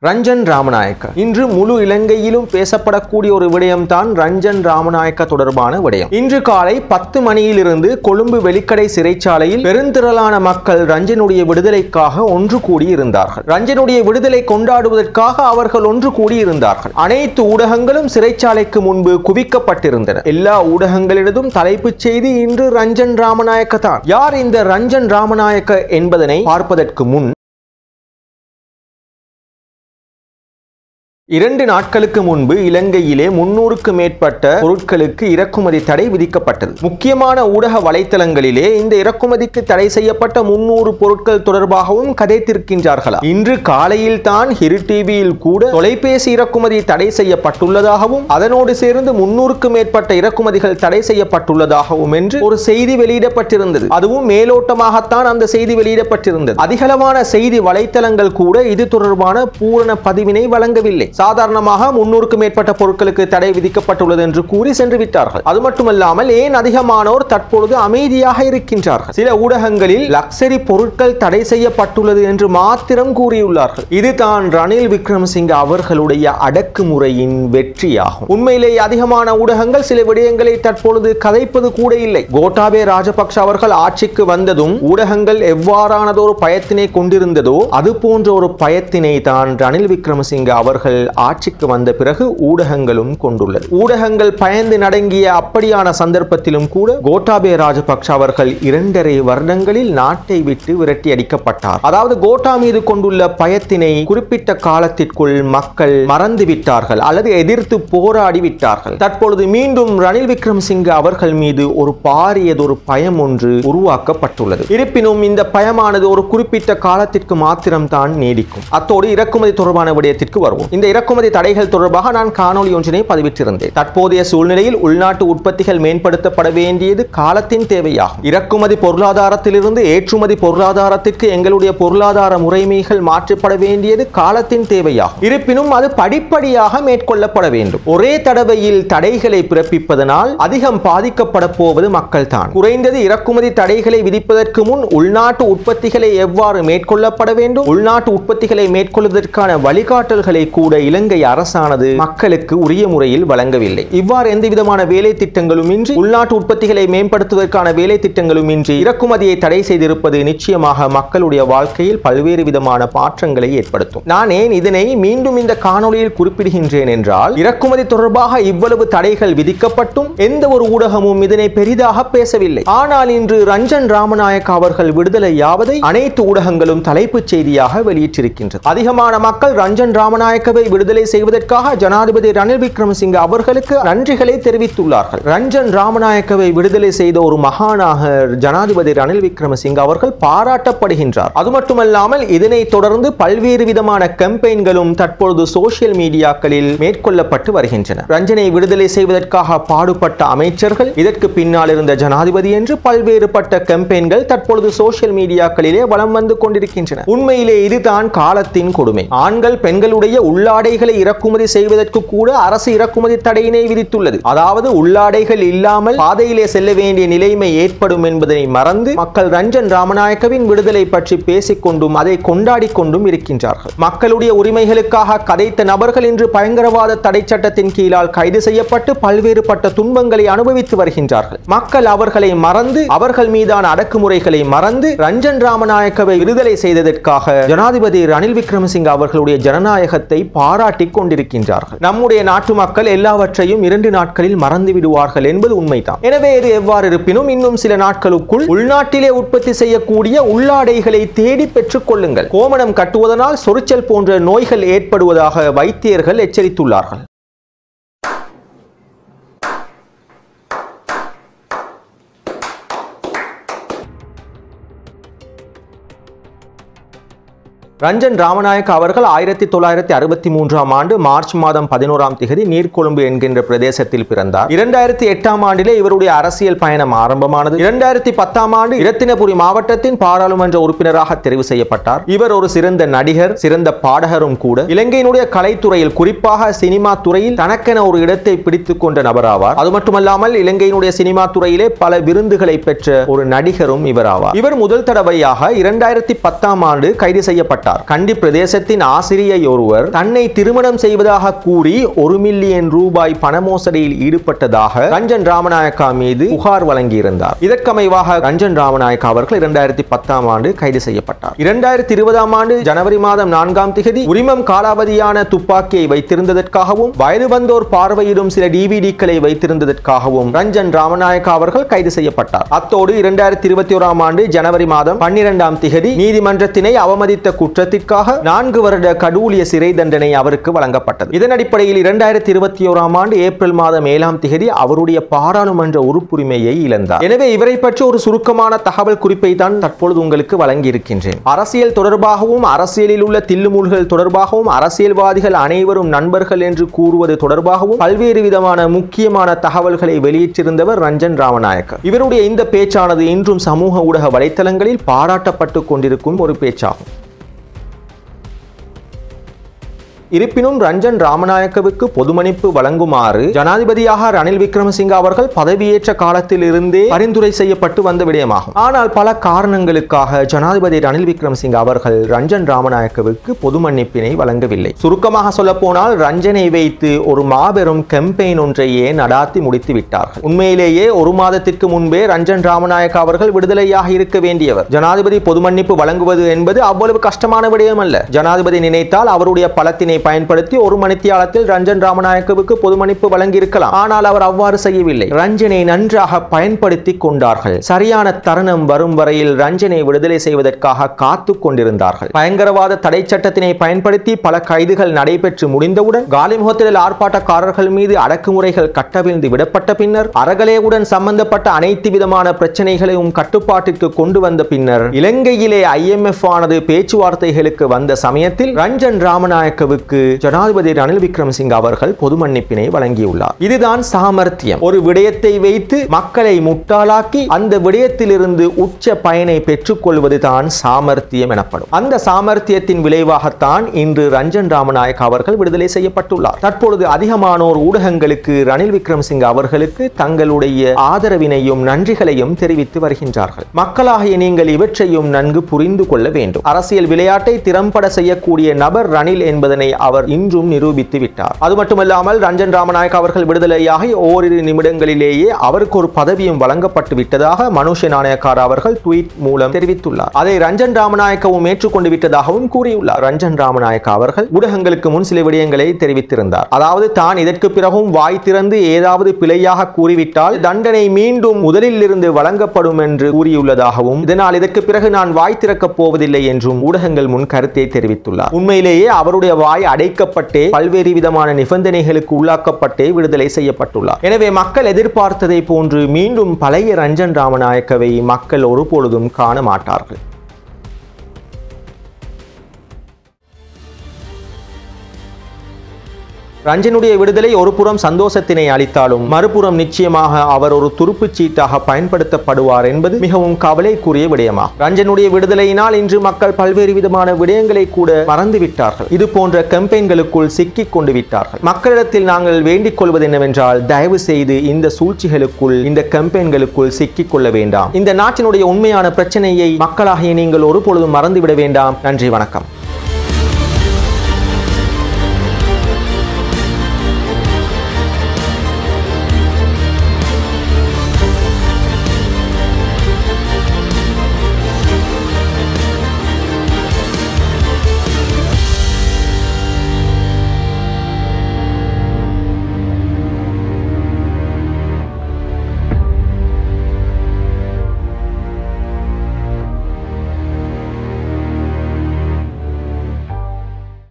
ரஞ்சன் ராமநாயக்க இன்று முழு இலங்கையிலும் பேசப்படக்கூடிய ஒரு விடயம்தான் ரஞ்சன் ராமநாயக்க தொடர்பான விடயம் இன்று காலை பத்து மணியிலிருந்து கொழும்பு வெளிக்கடை சிறைச்சாலையில் பெருந்திரளான மக்கள் ரஞ்சனுடைய விடுதலைக்காக ஒன்று கூடியிருந்தார்கள் ரஞ்சனுடைய விடுதலை கொண்டாடுவதற்காக அவர்கள் ஒன்று கூடியிருந்தார்கள் அனைத்து ஊடகங்களும் சிறைச்சாலைக்கு முன்பு குவிக்கப்பட்டிருந்தன எல்லா ஊடகங்களிடதும் தலைப்புச் செய்தி இன்று ரஞ்சன் ராமநாயக்க தான் யார் இந்த ரஞ்சன் ராமநாயக்க என்பதனை பார்ப்பதற்கு முன் இரண்டு நாட்களுக்கு முன்பு இலங்கையிலே முன்னூறுக்கு மேற்பட்ட பொருட்களுக்கு இறக்குமதி தடை விதிக்கப்பட்டது முக்கியமான ஊடக வலைத்தளங்களிலே இந்த இறக்குமதிக்கு தடை செய்யப்பட்ட முன்னூறு பொருட்கள் தொடர்பாகவும் கதைத்திருக்கின்றார்களா இன்று காலையில் தான் ஹிரு டிவியில் கூட தொலைபேசி இறக்குமதி தடை செய்யப்பட்டுள்ளதாகவும் அதனோடு சேர்ந்து முன்னூறுக்கு மேற்பட்ட இறக்குமதிகள் தடை செய்யப்பட்டுள்ளதாகவும் என்று ஒரு செய்தி வெளியிடப்பட்டிருந்தது அதுவும் மேலோட்டமாகத்தான் அந்த செய்தி வெளியிடப்பட்டிருந்தது அதிகளவான செய்தி வலைத்தளங்கள் கூட இது தொடர்பான பூரண பதிவினை வழங்கவில்லை சாதாரணமாக முன்னூறுக்கு மேற்பட்ட பொருட்களுக்கு தடை விதிக்கப்பட்டுள்ளது என்று கூறி சென்று விட்டார்கள் அது மட்டுமல்லாமல் ஏன் அதிகமானோர் தற்பொழுது அமைதியாக இருக்கின்றார்கள் சில ஊடகங்களில் லக்ஸரி பொருட்கள் தடை செய்யப்பட்டுள்ளது என்று மாத்திரம் கூறியுள்ளார்கள் இதுதான் ரணில் விக்ரமசிங்க அவர்களுடைய அடக்குமுறையின் வெற்றியாகும் உண்மையிலேயே அதிகமான ஊடகங்கள் சில விடயங்களை தற்பொழுது கதைப்பது கூட இல்லை கோட்டாபே ராஜபக்ஷ அவர்கள் ஆட்சிக்கு வந்ததும் ஊடகங்கள் எவ்வாறானதொரு பயத்தினை கொண்டிருந்ததோ அது போன்ற ஒரு பயத்தினை தான் ரணில் விக்ரமசிங்க அவர்கள் ஆட்சிக்கு வந்த பிறகு ஊடகங்களும் கொண்டுள்ளது ஊடகங்கள் பயந்து நடங்கிய அப்படியான சந்தர்ப்பத்திலும் கூட கோட்டாபே ராஜபக்ஷ அவர்கள் இரண்டரை வருடங்களில் நாட்டை விட்டு விரட்டி அடிக்கப்பட்டார் அதாவது கோட்டா மீது கொண்டுள்ள பயத்தினை குறிப்பிட்ட காலத்திற்குள் மக்கள் மறந்து விட்டார்கள் அல்லது எதிர்த்து போராடி விட்டார்கள் தற்பொழுது மீண்டும் ரணில் விக்ரமசிங்க அவர்கள் மீது ஒரு பாரியதொரு பயம் ஒன்று உருவாக்கப்பட்டுள்ளது இருப்பினும் இந்த பயமானது ஒரு குறிப்பிட்ட காலத்திற்கு மாத்திரம்தான் நீடிக்கும் அத்தோடு இறக்குமதி தொடர்பான விடயத்திற்கு வருவோம் இந்த இறக்குமதி தடைகள் தொடர்பாக நான் காணொலி ஒன்றினை பதிவிட்டிருந்தேன் தற்போதைய சூழ்நிலையில் உள்நாட்டு உற்பத்திகள் மேம்படுத்தப்பட வேண்டியது காலத்தின் தேவையாகும் இறக்குமதி பொருளாதாரத்திலிருந்து ஏற்றுமதி பொருளாதாரத்திற்கு எங்களுடைய பொருளாதார முறைமைகள் மாற்றப்பட வேண்டியது காலத்தின் தேவையாகும் இருப்பினும் அது படிப்படியாக மேற்கொள்ளப்பட வேண்டும் ஒரே தடவையில் தடைகளை பிறப்பிப்பதனால் அதிகம் பாதிக்கப்பட போவது மக்கள் தான் குறைந்தது இறக்குமதி தடைகளை விதிப்பதற்கு முன் உள்நாட்டு உற்பத்திகளை எவ்வாறு மேற்கொள்ளப்பட வேண்டும் உள்நாட்டு உற்பத்திகளை மேற்கொள்வதற்கான வழிகாட்டல்களை கூட இலங்கை அரசானது மக்களுக்கு உரிய முறையில் வழங்கவில்லை இவ்வாறு எந்த விதமான வேலை திட்டங்களும் இன்றி உள்நாட்டு உற்பத்திகளை மேம்படுத்துவதற்கான வேலை திட்டங்களும் இன்றி இறக்குமதியை தடை செய்திருப்பது நிச்சயமாக மக்களுடைய வாழ்க்கையில் பல்வேறு விதமான மாற்றங்களை ஏற்படுத்தும் நான் ஏன் இதனை மீண்டும் இந்த காணொளியில் குறிப்பிடுகின்றேன் என்றால் இறக்குமதி தொடர்பாக இவ்வளவு தடைகள் விதிக்கப்பட்டும் எந்த ஒரு ஊடகமும் இதனை பெரிதாக பேசவில்லை ஆனால் இன்று ரஞ்சன் ராமநாயக் அவர்கள் விடுதலையாவதை அனைத்து ஊடகங்களும் தலைப்புச் செய்தியாக வெளியிட்டிருக்கின்றது அதிகமான மக்கள் ரஞ்சன் ராமநாயக்கவை விடுதலை செய்வதற்காக ஜனாதிபதி ரணில் விக்ரமசிங்க அவர்களுக்கு நன்றிகளை தெரிவித்துள்ளார்கள் ரஞ்சன் ராமநாயக்கவை விடுதலை செய்த ஒரு மகானாக ஜனாதிபதி ரணில் விக்ரமசிங்க அவர்கள் பாராட்டப்படுகின்றார் அது மட்டுமல்லாமல் இதனை தொடர்ந்து பல்வேறு விதமான கம்பெயின்களும் தற்பொழுது சோசியல் மீடியாக்களில் மேற்கொள்ளப்பட்டு வருகின்றன ரஞ்சனை விடுதலை செய்வதற்காக பாடுபட்ட அமைச்சர்கள் இதற்கு பின்னால் இருந்த ஜனாதிபதி என்று பல்வேறுபட்ட கம்பெயின்கள் தற்பொழுது சோசியல் மீடியாக்களிலே வலம் வந்து கொண்டிருக்கின்றன உண்மையிலே இதுதான் காலத்தின் கொடுமை ஆண்கள் பெண்களுடைய உள்ளாடைகளை இறக்குமதி செய்வதற்கு கூட அரசு இறக்குமதி தடையினை விதித்துள்ளது அதாவது உள்ளாடைகள் இல்லாமல் பாதையிலே செல்ல வேண்டிய நிலைமை ஏற்படும் என்பதனை மறந்து மக்கள் ரஞ்சன் ராமநாயக்கவின் விடுதலை பற்றி பேசிக்கொண்டும் அதை கொண்டாடி கொண்டும் இருக்கின்றார்கள் மக்களுடைய உரிமைகளுக்காக கதைத்த நபர்கள் இன்று பயங்கரவாத தடை சட்டத்தின் கீழால் கைது செய்யப்பட்டு பல்வேறுபட்ட துன்பங்களை அனுபவித்து வருகின்றார்கள் மக்கள் அவர்களை மறந்து அவர்கள் மீதான அடக்குமுறைகளை மறந்து ரஞ்சன் ராமநாயக்கவை விடுதலை செய்ததற்காக ஜனாதிபதி ரணில் விக்ரமசிங்க அவர்களுடைய ஜனநாயகத்தை பாராட்டி கொண்டிருக்கின்றார்கள் நம்முடைய நாட்டு மக்கள் எல்லாவற்றையும் இரண்டு நாட்களில் மறந்து விடுவார்கள் என்பது உண்மைதான் எனவே இது எவ்வாறு இருப்பினும் இன்னும் சில நாட்களுக்குள் உள்நாட்டிலே உற்பத்தி செய்யக்கூடிய உள்ளாடைகளை தேடி பெற்றுக் கொள்ளுங்கள் கோமணம் கட்டுவதனால் சொரிச்சல் போன்ற நோய்கள் ஏற்படுவதாக வைத்தியர்கள் எச்சரித்துள்ளார்கள் ரஞ்சன் ராமநாயக்க அவர்கள் ஆயிரத்தி தொள்ளாயிரத்தி அறுபத்தி மூன்றாம் ஆண்டு மார்ச் மாதம் பதினோராம் திகதி நீர்கொழும்பு என்கின்ற பிரதேசத்தில் பிறந்தார் இரண்டாயிரத்தி எட்டாம் ஆண்டிலே இவருடைய அரசியல் பயணம் ஆரம்பமானது இரண்டாயிரத்தி பத்தாம் ஆண்டு இரத்தினபுரி மாவட்டத்தின் பாராளுமன்ற உறுப்பினராக தெரிவு செய்யப்பட்டார் இவர் ஒரு சிறந்த நடிகர் சிறந்த பாடகரும் கூட இலங்கையினுடைய கலைத்துறையில் குறிப்பாக சினிமா துறையில் தனக்கென ஒரு இடத்தை பிடித்துக் கொண்ட நபராவார் அது மட்டுமல்லாமல் இலங்கையினுடைய சினிமா துறையிலே பல விருதுகளை பெற்ற ஒரு நடிகரும் இவராவார் இவர் முதல் தடவையாக இரண்டாயிரத்தி பத்தாம் ஆண்டு கைது செய்யப்பட்டார் செய்யப்பட்டார் கண்டி பிரதேசத்தின் ஆசிரியை ஒருவர் தன்னை திருமணம் செய்வதாக கூறி ஒரு மில்லியன் ரூபாய் பண மோசடியில் ஈடுபட்டதாக ரஞ்சன் ராமநாயக்கா மீது புகார் வழங்கியிருந்தார் இதற்கமைவாக ரஞ்சன் ராமநாயக்கா அவர்கள் இரண்டாயிரத்தி பத்தாம் ஆண்டு கைது செய்யப்பட்டார் இரண்டாயிரத்தி இருபதாம் ஆண்டு ஜனவரி மாதம் நான்காம் திகதி உரிமம் காலாவதியான துப்பாக்கியை வைத்திருந்ததற்காகவும் வயது வந்தோர் பார்வையிடும் சில டிவிடிக்களை வைத்திருந்ததற்காகவும் ரஞ்சன் ராமநாயக்கா அவர்கள் கைது செய்யப்பட்டார் அத்தோடு இரண்டாயிரத்தி இருபத்தி ஓராம் ஆண்டு ஜனவரி மாதம் பன்னிரெண்டாம் திகதி நீதிமன்றத்தினை அவமதித்த குற்றத்திற்காக நான்கு வருட கடூலிய சிறை தண்டனை அவருக்கு வழங்கப்பட்டது இதன் அடிப்படையில் இரண்டாயிரத்தி இருபத்தி ஓராம் ஆண்டு ஏப்ரல் மாதம் ஏழாம் திகதி அவருடைய பாராளுமன்ற உறுப்புரிமையை இழந்தார் எனவே இவரை பற்றி ஒரு சுருக்கமான தகவல் குறிப்பை தான் தற்பொழுது உங்களுக்கு வழங்கி இருக்கின்றேன் அரசியல் தொடர்பாகவும் அரசியலில் உள்ள தில்லுமுல்கள் தொடர்பாகவும் அரசியல்வாதிகள் அனைவரும் நண்பர்கள் என்று கூறுவது தொடர்பாகவும் பல்வேறு விதமான முக்கியமான தகவல்களை வெளியிட்டிருந்தவர் ரஞ்சன் ராமநாயக்க இவருடைய இந்த பேச்சானது இன்றும் சமூக ஊடக வலைத்தளங்களில் பாராட்டப்பட்டு கொண்டிருக்கும் ஒரு பேச்சாகும் இருப்பினும் ரஞ்சன் ராமநாயக்கவுக்கு பொதுமன்னிப்பு வழங்குமாறு ஜனாதிபதியாக ரணில் விக்ரமசிங்க அவர்கள் பதவியேற்ற காலத்தில் இருந்தே பரிந்துரை செய்யப்பட்டு வந்த விடயமாகும் ஆனால் பல காரணங்களுக்காக ஜனாதிபதி ரணில் விக்ரமசிங்க அவர்கள் ரஞ்சன் ராமநாயக்கவுக்கு பொது மன்னிப்பினை வழங்கவில்லை சுருக்கமாக சொல்ல போனால் ரஞ்சனை வைத்து ஒரு மாபெரும் கெம்பெயின் ஒன்றையே நடாத்தி முடித்து விட்டார்கள் உண்மையிலேயே ஒரு மாதத்திற்கு முன்பே ரஞ்சன் ராமநாயக்க அவர்கள் விடுதலையாக இருக்க வேண்டியவர் ஜனாதிபதி பொது மன்னிப்பு வழங்குவது என்பது அவ்வளவு கஷ்டமான விடயம் அல்ல ஜனாதிபதி நினைத்தால் அவருடைய பலத்தினை பயன்படுத்தி ஒரு மணித்தியாலத்தில் ரஞ்சன் ராமநாயக்கவுக்கு பொது மன்னிப்பு வழங்கியிருக்கலாம் ஆனால் அவர் அவ்வாறு செய்யவில்லை ரஞ்சனை நன்றாக பயன்படுத்தி கொண்டார்கள் சரியான தருணம் வரும் வரையில் ரஞ்சனை விடுதலை செய்வதற்காக காத்து கொண்டிருந்தார்கள் பயங்கரவாத தடை சட்டத்தினை பயன்படுத்தி பல கைதுகள் நடைபெற்று முடிந்தவுடன் காலிமுகத்தில் ஆர்ப்பாட்டக்காரர்கள் மீது அடக்குமுறைகள் கட்டவிழ்ந்து விடப்பட்ட பின்னர் அறகலையுடன் சம்பந்தப்பட்ட அனைத்து விதமான பிரச்சனைகளையும் கட்டுப்பாட்டிற்கு கொண்டு வந்த பின்னர் இலங்கையிலே ஐஎம்எஃப் ஆனது பேச்சுவார்த்தைகளுக்கு வந்த சமயத்தில் ரஞ்சன் ராமநாயக்கவுக்கு ஜனாதிபதி ரணில் விக்ரமசிங்க அவர்கள் பொது மன்னிப்பினை வழங்கியுள்ளார் இதுதான் சாமர்த்தியம் ஒரு விடயத்தை வைத்து மக்களை முட்டாளாக்கி அந்த விடயத்திலிருந்து உச்ச பயனை பெற்றுக்கொள்வது தான் சாமர்த்தியம் எனப்படும் அந்த சாமர்த்தியத்தின் விளைவாகத்தான் இன்று ரஞ்சன் ராமநாயக் அவர்கள் விடுதலை செய்யப்பட்டுள்ளார் தற்பொழுது அதிகமானோர் ஊடகங்களுக்கு ரணில் விக்ரமசிங்க அவர்களுக்கு தங்களுடைய ஆதரவினையும் நன்றிகளையும் தெரிவித்து வருகின்றார்கள் மக்களாகிய நீங்கள் இவற்றையும் நன்கு புரிந்து கொள்ள வேண்டும் அரசியல் விளையாட்டை திறம்பட செய்யக்கூடிய நபர் ரணில் என்பதனை அவர் இன்றும் நிரூபித்து விட்டார் அது மட்டுமல்லாமல் ரஞ்சன் ராமநாயக் அவர்கள் விடுதலையாகி ஓரிரு நிமிடங்களிலேயே அவருக்கு ஒரு பதவியும் வழங்கப்பட்டு விட்டதாக மனுஷ நாணயக்கார் அவர்கள் ட்வீட் மூலம் தெரிவித்துள்ளார் அதை ரஞ்சன் ராமநாயக்கவும் ஏற்றுக்கொண்டு விட்டதாகவும் கூறியுள்ளார் ரஞ்சன் ராமநாயக்க அவர்கள் ஊடகங்களுக்கு முன் சில விடயங்களை தெரிவித்திருந்தார் அதாவது தான் இதற்கு பிறகும் வாய் திறந்து ஏதாவது பிழையாக கூறிவிட்டால் தண்டனை மீண்டும் முதலில் இருந்து வழங்கப்படும் என்று கூறியுள்ளதாகவும் இதனால் இதற்கு பிறகு நான் வாய் திறக்கப் போவதில்லை என்றும் ஊடகங்கள் முன் கருத்தை தெரிவித்துள்ளார் உண்மையிலேயே அவருடைய வாய் அடைக்கப்பட்டே பல்வேறு விதமான நிபந்தனைகளுக்கு உள்ளாக்கப்பட்டே விடுதலை செய்யப்பட்டுள்ளார் எனவே மக்கள் எதிர்பார்த்ததை போன்று மீண்டும் பழைய ரஞ்சன் ராமநாயக்கவை மக்கள் ஒருபொழுதும் காண மாட்டார்கள் ரஞ்சனுடைய விடுதலை ஒரு புறம் சந்தோஷத்தினை அளித்தாலும் மறுபுறம் நிச்சயமாக அவர் ஒரு துருப்புச் சீட்டாக பயன்படுத்தப்படுவார் என்பது மிகவும் கவலைக்குரிய விடயமாகும் ரஞ்சனுடைய விடுதலையினால் இன்று மக்கள் பல்வேறு விதமான விடயங்களை கூட மறந்துவிட்டார்கள் இது போன்ற கம்பெயின்களுக்குள் சிக்கிக் கொண்டு விட்டார்கள் மக்களிடத்தில் நாங்கள் வேண்டிக் கொள்வது என்னவென்றால் தயவு செய்து இந்த சூழ்ச்சிகளுக்குள் இந்த கம்பெயின்களுக்குள் சிக்கிக் கொள்ள வேண்டாம் இந்த நாட்டினுடைய உண்மையான பிரச்சனையை மக்களாகிய நீங்கள் ஒருபொழுதும் மறந்துவிட வேண்டாம் நன்றி வணக்கம்